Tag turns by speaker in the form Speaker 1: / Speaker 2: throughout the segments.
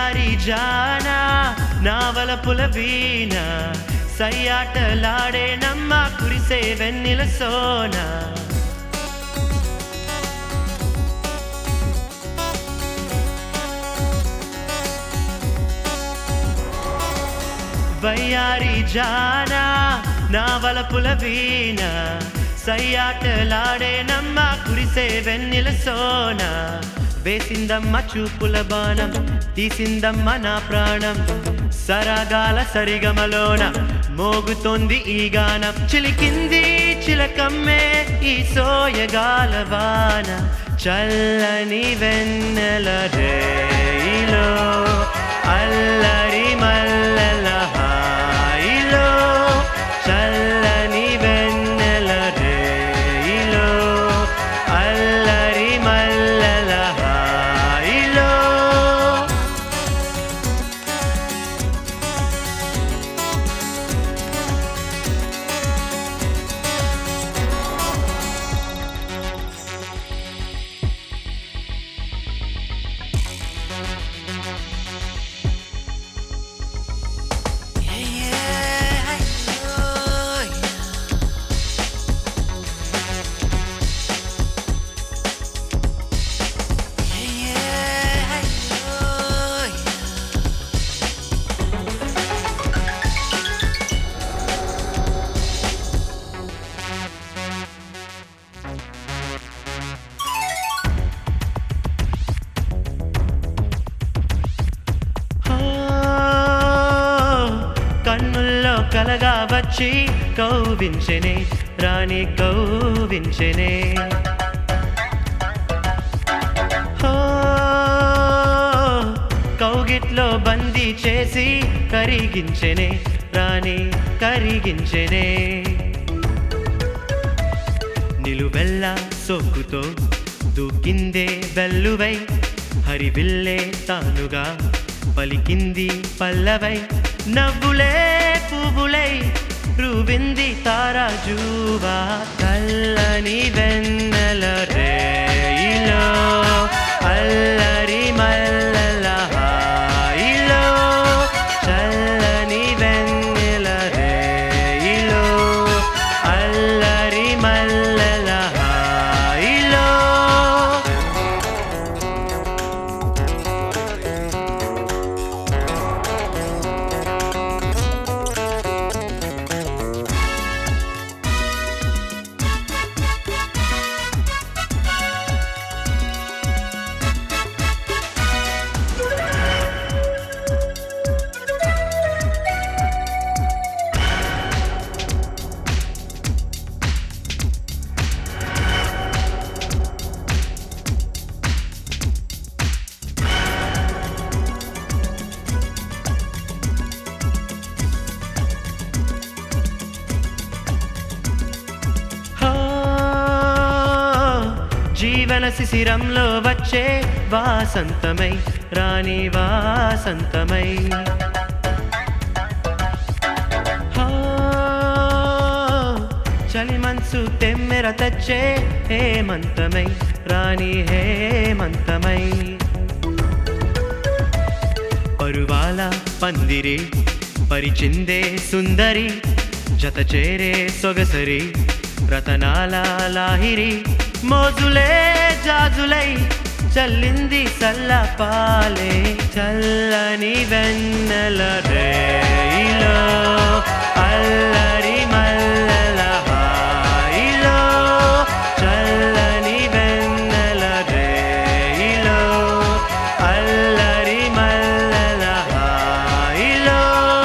Speaker 1: వయ్యారి జానా నావలపుల వీణ సయ్యాటలాడే నమ్మ కురిసే వెన్నెల సోనా వయ్యారి జానా నావలపుల వీణ సయ్యాటలాడే నమ్మ కురిసే వెన్నెల సోన వేసిందమ్మ చూపుల బాణం తీసిందమ్మ నా ప్రాణం సరగాల సరిగమలోన మోగుతోంది ఈ గానం చిలికింది చిలకమ్మే ఈ సోయగాల వాన చల్లని వెన్నెల రేయిలో అల్లరి మల్లెల హాయిలో చల్లని వెన్నెల రేయిలో అల్లరి మల్లెల హాయిలో ఆ, కన్నుల్లో కలగా వచ్చి కౌవించెనే రాణి కౌవించెనే ఆ, కౌగిట్లో బందీ చేసి కరిగించెనే రాణి కరిగించెనే నిలువెల్ల సోకుతో దూకిందే వెల్లువై హరివిల్లే తానుగా పలికింది పల్లవై నవ్వులే పువ్వులై రువింది తారాజువా కల్లని వెన్నెల రేయిలో అల్లరి మల్లెల హాయిలో చల్లని వెన్నెల రేయిలో అల్లరి మల్లెల హాయిలో ఆ, జీవన శిశిరంలో వచ్చే వాసంతమై రాణి వాసంతమై ఆ, చలిమన్సు తెమ్మెర తెచ్చే హేమంతమై రాణి హేమంతమై పరువాల పందిరి పరిచిందే సుందరి జత చేరే సొగసరి రతనాల లాహిరి మోజులే జాజులై చల్లింది సల్ల పాలే చల్లని వెన్నెల రేయిలో అల్లరి మల్లెల హాయిలో చల్లని వెన్నెల రేయిలో అల్లరి మల్లెల హాయిలో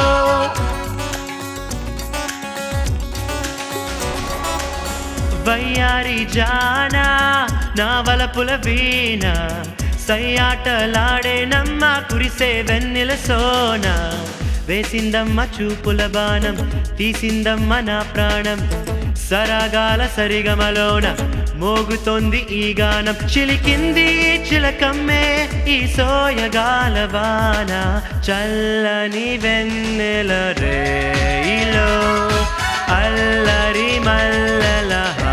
Speaker 1: వయ్యారి జానా నావలపుల వీణ సయ్యాటలాడే నమ్మ కురిసే వెన్నెల సోన వేసిందమ్మ చూపుల బాణం తీసిందమ్మ నా ప్రాణం సరగాల సరిగమలోన మోగుతోంది ఈ గానం చిలికింది చిలకమ్మే ఈ సోయగాల వాన చల్లని వెన్నెల రేయిలో అల్లరి మల్లెల